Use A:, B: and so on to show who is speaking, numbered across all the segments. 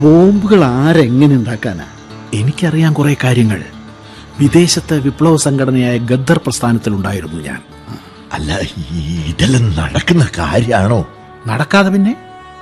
A: ബോംബുകൾ ആരെങ്ങനെ ഉണ്ടാക്കാനാ
B: എനിക്കറിയാൻ കുറെ കാര്യങ്ങൾ വിദേശത്തെ വിപ്ലവ സംഘടനയായ ഗദ്ദർ പ്രസ്ഥാനത്തിലുണ്ടായിരുന്നു ഞാൻ
C: അല്ല ഈ ഇതെല്ലാം നടക്കുന്ന കാര്യാണോ
B: നടക്കാതെ പിന്നെ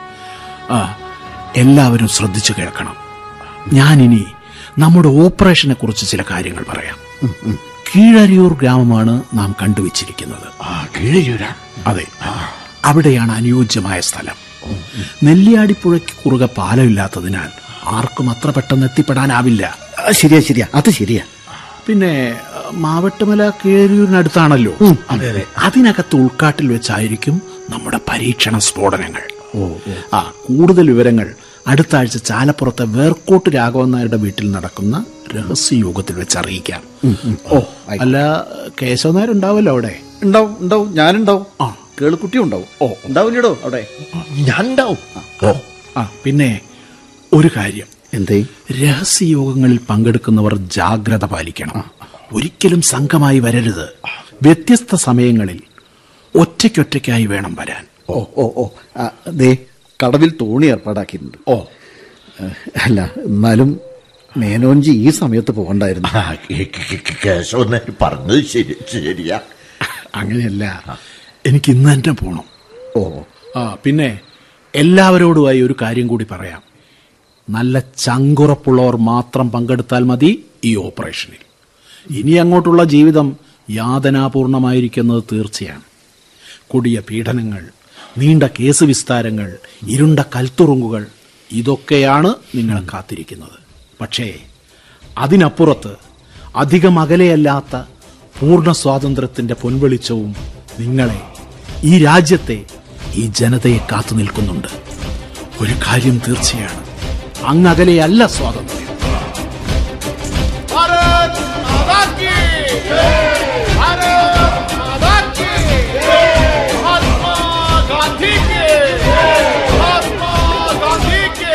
B: ആ എല്ലാവരും ശ്രദ്ധിച്ചു കേൾക്കണം ഞാനിനി നമ്മുടെ ഓപ്പറേഷനെ കുറിച്ച് ചില കാര്യങ്ങൾ പറയാം കീഴരിയൂർ ഗ്രാമമാണ് നാം കണ്ടുവച്ചിരിക്കുന്നത്
C: ആ കീഴയൂരാ
B: അതെ അവിടെയാണ് അനുയോജ്യമായ സ്ഥലം നെല്ലിയാടിപ്പുഴയ്ക്ക് കുറുകെ പാലമില്ലാത്തതിനാൽ ആർക്കും അത്ര പെട്ടെന്ന് എത്തിപ്പെടാനാവില്ല
A: ആ, ശരിയാ ശരിയാ അത് ശരിയാ
B: പിന്നെ അഹ്, മാവട്ടുമല കീഴരിയൂരിനടുത്താണല്ലോ അതെ അതെ അതിനകത്ത് ഉൾക്കാട്ടിൽ വെച്ചായിരിക്കും നമ്മുടെ പരീക്ഷണ സ്ഫോടനങ്ങൾ ആ കൂടുതൽ വിവരങ്ങൾ അടുത്ത ആഴ്ച ചാലപ്പുറത്തെ വേർക്കോട്ട് രാഘവൻ നായരുടെ വീട്ടിൽ നടക്കുന്ന രഹസ്യയോഗത്തിൽ വെച്ച് അറിയിക്കാം ഓ അല്ല കേശവ നായർ ഉണ്ടാവല്ലോ അവിടെ
A: ഉണ്ടാവും ഉണ്ടാവും ഞാനുണ്ടാവും ആ കേളുക്കുട്ടി ഉണ്ടാവും ഓ ഉണ്ടാവില്ലടോ അവിടെ
C: ഞാൻ ഉണ്ടാവും ഓ
B: ആ പിന്നെ ഒരു കാര്യം
A: എന്തേ
B: രഹസ്യയോഗങ്ങളിൽ പങ്കെടുക്കുന്നവർ ജാഗ്രത പാലിക്കണം ഒരിക്കലും സംഘമായി വരരുത് വ്യത്യസ്ത സമയങ്ങളിൽ ഒറ്റയ്ക്കൊറ്റയ്ക്കായി വേണം വരാൻ
A: ഓ ഓ ഓ ആ, ദേ കടവിൽ തോണി ഏർപ്പാടാക്കിയിട്ടുണ്ട്
B: ഓ
A: ഏഹ്, അല്ല എന്നാലും മേനോൻജി ഈ സമയത്ത് പോകണ്ടായിരുന്നു
C: ആ, കേ- കേ- കേ- കേശവൻ നായർ പറഞ്ഞത് ശരി ശരിയാ
B: അങ്ങനെയല്ല എനിക്ക് ഇന്ന് തന്നെ പോണം
A: ഓ
B: ആ പിന്നെ എല്ലാവരോടുമായി ഒരു കാര്യം കൂടി പറയാം നല്ല ചങ്കുറപ്പുള്ളവർ മാത്രം പങ്കെടുത്താൽ മതി ഈ ഓപ്പറേഷനിൽ ഇനി അങ്ങോട്ടുള്ള ജീവിതം യാതനാപൂർണമായിരിക്കുന്നത് തീർച്ചയാണ് കൊടിയ പീഡനങ്ങൾ നീണ്ട കേസ് വിസ്താരങ്ങൾ ഇരുണ്ട കൽത്തുറുങ്കുകൾ ഇതൊക്കെയാണ് നിങ്ങളെ കാത്തിരിക്കുന്നത് പക്ഷേ അതിനപ്പുറത്ത് അധികം അകലെയല്ലാത്ത പൂർണ്ണ സ്വാതന്ത്ര്യത്തിന്റെ പൊൻവെളിച്ചവും നിങ്ങളെ ഈ രാജ്യത്തെ ഈ ജനതയെ കാത്തു നിൽക്കുന്നുണ്ട് ഒരു കാര്യം തീർച്ചയാണ് അങ്ങകലെയല്ല സ്വാതന്ത്ര്യം
D: भारत माता की भारत माता की महात्मा गांधी के महात्मा गांधी के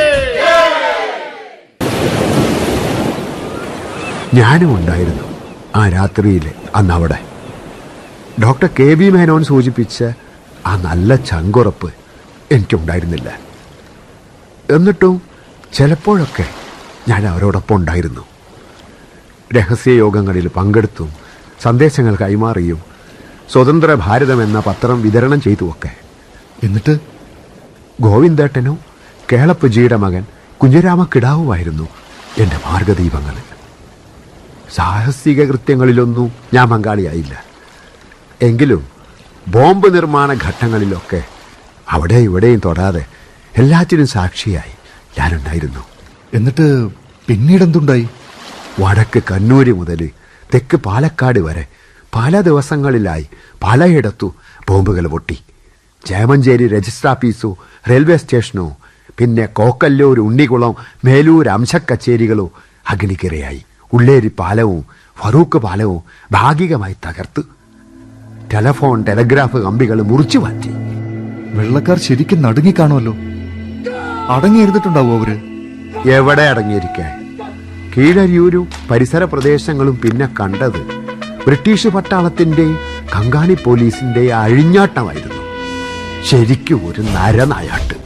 E: ഞാനും ഉണ്ടായിരുന്നു ആ രാത്രിയിൽ അന്ന് അവിടെ ഡോക്ടർ കെ വി മേനോൻ സൂചിപ്പിച്ച ആ നല്ല ചങ്കുറപ്പ് എനിക്കുണ്ടായിരുന്നില്ല എന്നിട്ടും ചിലപ്പോഴൊക്കെ ഞാൻ അവരോടൊപ്പം ഉണ്ടായിരുന്നു രഹസ്യയോഗങ്ങളിൽ പങ്കെടുത്തും സന്ദേശങ്ങൾ കൈമാറിയും സ്വതന്ത്ര ഭാരതം എന്ന പത്രം വിതരണം ചെയ്തുമൊക്കെ എന്നിട്ട് ഗോവിന്ദേട്ടനും കേളപ്പജിയുടെ മകൻ കുഞ്ഞിരാമ കിടാവുമായിരുന്നു എൻ്റെ മാർഗദീപങ്ങൾ സാഹസിക കൃത്യങ്ങളിലൊന്നും ഞാൻ പങ്കാളിയായില്ല എങ്കിലും ബോംബ് നിർമ്മാണ ഘട്ടങ്ങളിലൊക്കെ അവിടെ ഇവിടെയും തൊടാതെ എല്ലാറ്റിനും സാക്ഷിയായി ഞാനുണ്ടായിരുന്നു
F: എന്നിട്ട് പിന്നീട് എന്തുണ്ടായി
E: വടക്ക് കണ്ണൂര് മുതൽ തെക്ക് പാലക്കാട് വരെ പല ദിവസങ്ങളിലായി പലയിടത്തു ബോംബുകൾ പൊട്ടി ചേമഞ്ചേരി രജിസ്റ്റർ ഓഫീസോ റെയിൽവേ സ്റ്റേഷനോ പിന്നെ കോക്കല്ലൂർ ഉണ്ണികുളം മേലൂർ അംശക്കച്ചേരികളോ അഗ്നിക്കിരയായി ഉള്ളേരി പാലവും ഫറൂഖ് പാലവും ഭാഗികമായി തകർത്ത് ടെലഫോൺ ടെലഗ്രാഫ് കമ്പികൾ മുറിച്ചു മാറ്റി
F: വെള്ളക്കാർ ശരിക്കും നടുങ്ങിക്കാണുമല്ലോ അടങ്ങിയിരുന്നിട്ടുണ്ടാവോ അവര്
E: എവിടെ അടങ്ങിയിരിക്കാൻ കീഴരിയൂരും പരിസര പ്രദേശങ്ങളും പിന്നെ കണ്ടത് ബ്രിട്ടീഷ് പട്ടാളത്തിന്റെയും കങ്കാണി പോലീസിന്റെ അഴിഞ്ഞാട്ടമായിരുന്നു ശരിക്കും ഒരു നരനായാട്ട്